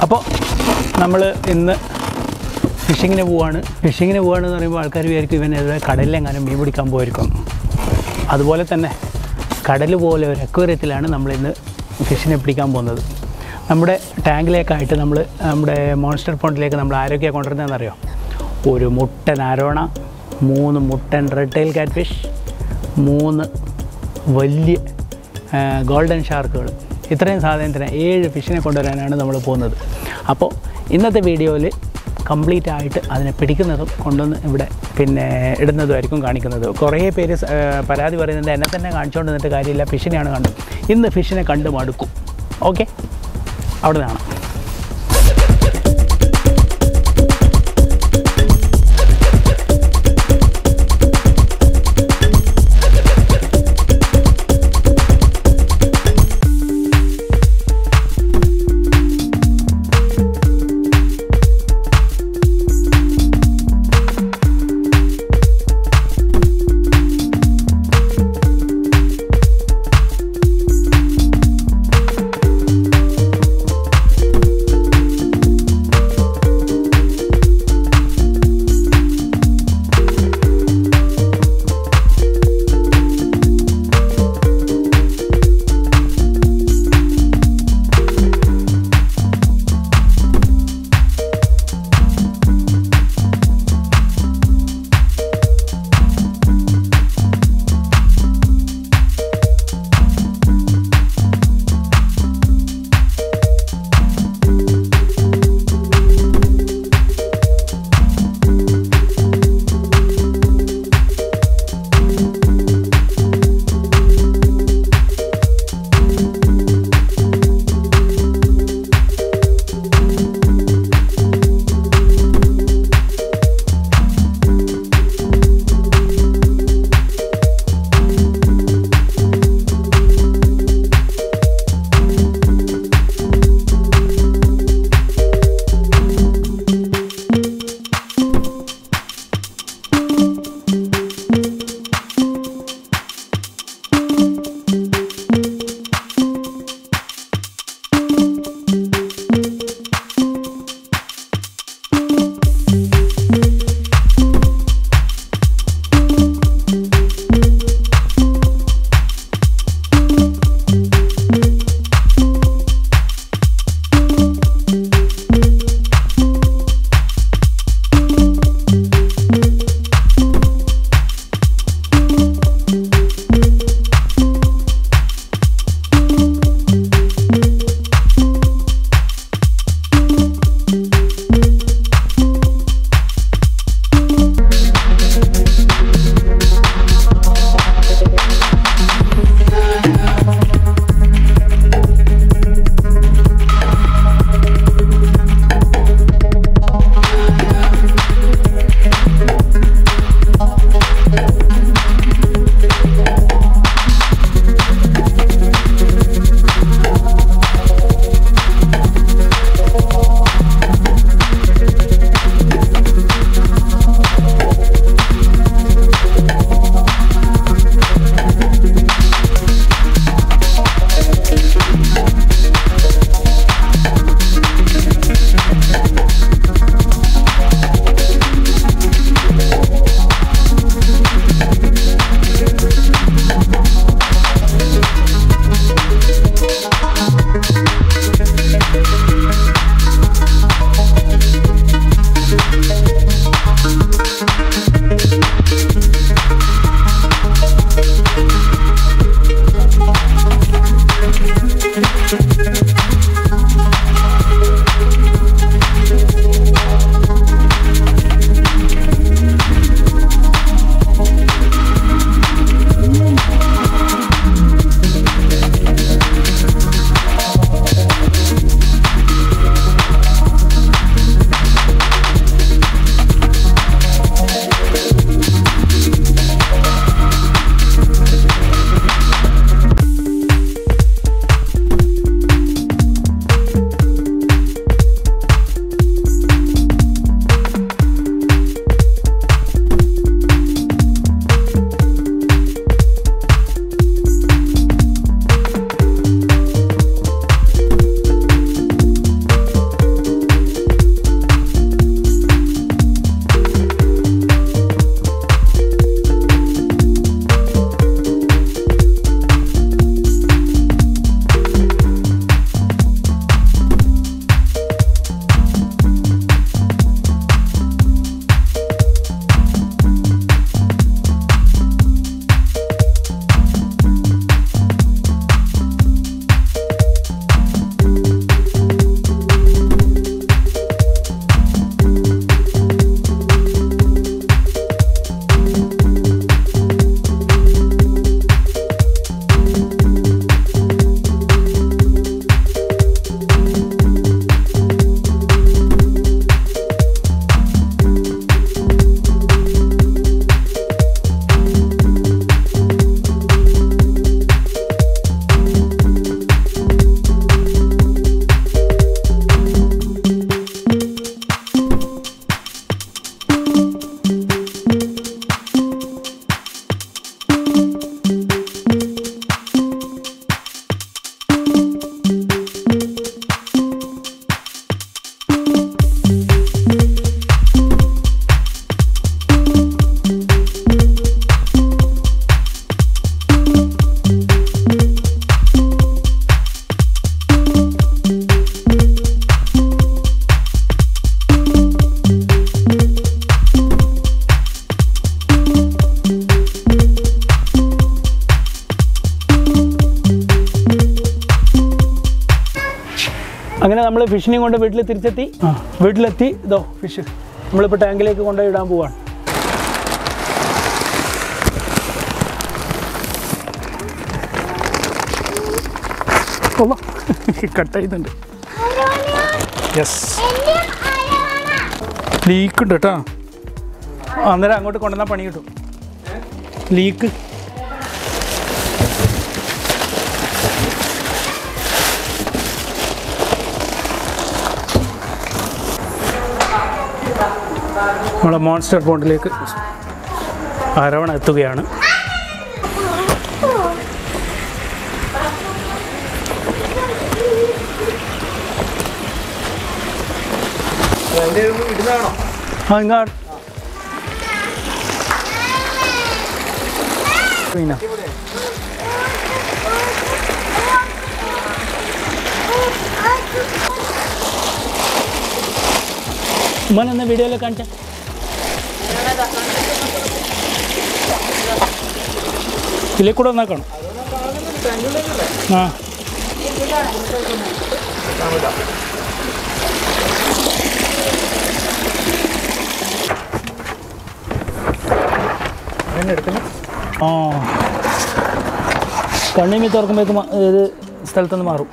അപ്പോൾ നമ്മൾ ഇന്ന് ഫിഷിങ്ങിന് പോവാണ് ഫിഷിങ്ങിന് പോവാണെന്ന് പറയുമ്പോൾ ആൾക്കാർ വിചാരിക്കും ഇവൻ ഏതാ കടലിലെങ്ങാനും മീൻ പിടിക്കാൻ പോയിരിക്കും അതുപോലെ തന്നെ കടൽ പോലെ ഒരു അക്വേറിയത്തിലാണ് നമ്മൾ ഇന്ന് ഫിഷിനെ പിടിക്കാൻ പോകുന്നത് നമ്മുടെ ടാങ്കിലേക്കായിട്ട് നമ്മൾ നമ്മുടെ മോൺസ്റ്റർ പോണ്ടിലേക്ക് നമ്മൾ ആരൊക്കെയാണ് കൊണ്ടുവരുന്നതെന്നറിയോ ഒരു മുട്ടൻ അരോണ മൂന്ന് മുട്ടൻ റെഡ് ടൈൽ കാറ്റ് ഫിഷ് മൂന്ന് വലിയ ആ, ഗോൾഡൻ ഷാർക്കുകൾ ഇത്രയും സാധനത്തിന് ഏഴ് ഫിഷിനെ കൊണ്ടുവരാനാണ് നമ്മൾ പോകുന്നത് അപ്പോൾ ഇന്നത്തെ വീഡിയോയിൽ കംപ്ലീറ്റ് ആയിട്ട് അതിനെ പിടിക്കുന്നതും കൊണ്ടുവന്ന് ഇവിടെ പിന്നെ ഇടുന്നതുമായിരിക്കും കാണിക്കുന്നത് കുറേ പേര് സ- ആ, പരാതി പറയുന്നുണ്ട് എന്നെ തന്നെ കാണിച്ചുകൊണ്ട് നിന്നിട്ട് കാര്യമില്ല ഫിഷിനെയാണ് കണ്ടത് ഇന്ന് ഫിഷിനെ കണ്ട് മടുക്കും ഓക്കെ അവിടെ നിന്നാണ് അങ്ങനെ നമ്മൾ ഫിഷിനെയും കൊണ്ട് വീട്ടിൽ തിരിച്ചെത്തി ആ വീട്ടിലെത്തി ഇതോ ഫിഷ് നമ്മളിപ്പോൾ ടാങ്കിലേക്ക് കൊണ്ടുപോയി ഇടാൻ പോവാണ് കട്ട് ചെയ്യുന്നുണ്ട് യെസ് ലീക്ക് ഉണ്ട് കേട്ടോ അന്നേരം അങ്ങോട്ട് കൊണ്ടുവന്നാൽ പണി കിട്ടും ലീക്ക് നമ്മളെ മോൺസ്റ്റർ പോണ്ടിലേക്ക് അരവണ എത്തുകയാണ് ഇടുന്നതാണോ ആ ഇങ്ങാട് പിന്നെ ഉമ്മൻ എന്ന വീഡിയോയിൽ കാണിച്ച ഇതിലേക്ക് കൂടെ ഒന്നാക്കണം ആ അങ്ങനെ എടുക്കുന്നു ആ കണ്ണിമി തുറക്കുമ്പോഴേക്ക് മ- ഏത് സ്ഥലത്തുനിന്ന് മാറും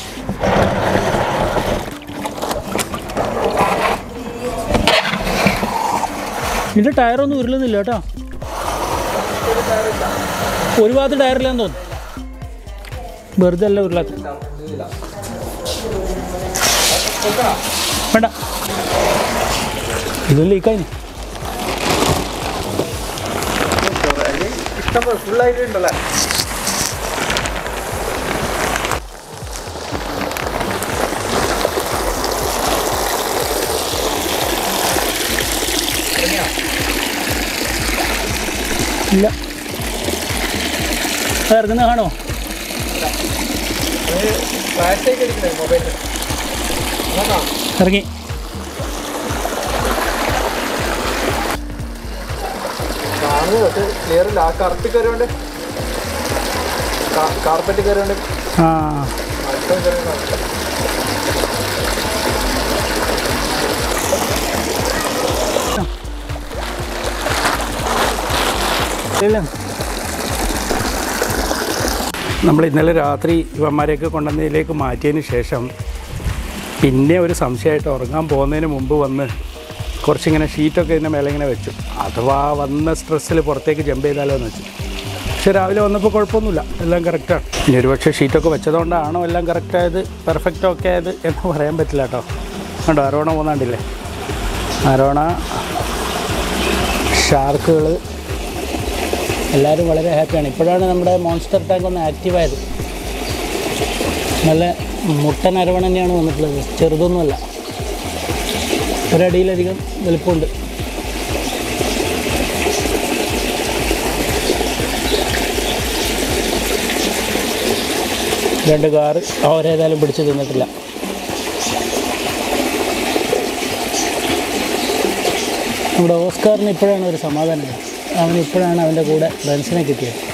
ഇതിൻ്റെ ടയറൊന്നും ഉരുളുന്നില്ല കേട്ടോ ഒരു ഭാഗത്ത് ടയറില്ലാന്ന് തോന്നുന്നു വെറുതെ അല്ല ഉരുളാത്ത വേണ്ട ഇത് ലീക്കായി ഇഷ്ടം ഫുള്ളായിട്ട് ഉണ്ടല്ലേ ഇല്ല ഇറങ്ങുന്ന കാണോ ഫ്ലാഷൊക്കെ അടിക്കണേ മൊബൈലിൽ നോക്കാം ഇറങ്ങി കാണുന്നത് പക്ഷേ ക്ലിയർ ഇല്ല ആ കറുപ്പ് കയറിയോണ്ട് കാർപ്പറ്റ് കയറിയോണ്ട് ആ മറ്റം കയറിയോണ്ട് ഇല്ല നമ്മൾ ഇന്നലെ രാത്രി ഇവന്മാരെയൊക്കെ കൊണ്ടുവന്നതിലേക്ക് മാറ്റിയതിന് ശേഷം പിന്നെ ഒരു സംശയമായിട്ട് ഉറങ്ങാൻ പോകുന്നതിന് മുമ്പ് വന്ന് കുറച്ചിങ്ങനെ ഷീറ്റൊക്കെ ഇതിൻ്റെ മേലെ ഇങ്ങനെ വെച്ചു അഥവാ വന്ന സ്ട്രെസ്സിൽ പുറത്തേക്ക് ജമ്പ് ചെയ്താലോ എന്ന് വെച്ചു പക്ഷെ രാവിലെ വന്നപ്പോൾ കുഴപ്പമൊന്നുമില്ല എല്ലാം കറക്റ്റാണ് ഇനി ഒരുപക്ഷെ ഷീറ്റൊക്കെ വെച്ചതുകൊണ്ടാണോ എല്ലാം കറക്റ്റായത് പെർഫെക്റ്റ് ഒക്കെ ആയത് എന്ന് പറയാൻ പറ്റില്ല കേട്ടോ കണ്ടോ അരോണ പോകുന്നാണ്ടില്ലേ അരോണ ഷാർക്കുകൾ എല്ലാവരും വളരെ ഹാപ്പിയാണ് ഇപ്പോഴാണ് നമ്മുടെ മോൺസ്റ്റർ ടാങ്ക് ഒന്ന് ആക്റ്റീവായത് നല്ല മുട്ടൻ അരവണ തന്നെയാണ് വന്നിട്ടുള്ളത് ചെറുതൊന്നുമല്ല ഒരടിയിലധികം വലുപ്പമുണ്ട് രണ്ട് കാറ് അവരേതായാലും പിടിച്ച് തിന്നിട്ടില്ല നമ്മുടെ ഓസ്കാറിന് ഇപ്പോഴാണ് ഒരു സമാധാനം അവൻ ഇപ്പോഴാണ് അവൻ്റെ കൂടെ ഫ്രണ്ട്സിനെ കിട്ടിയത്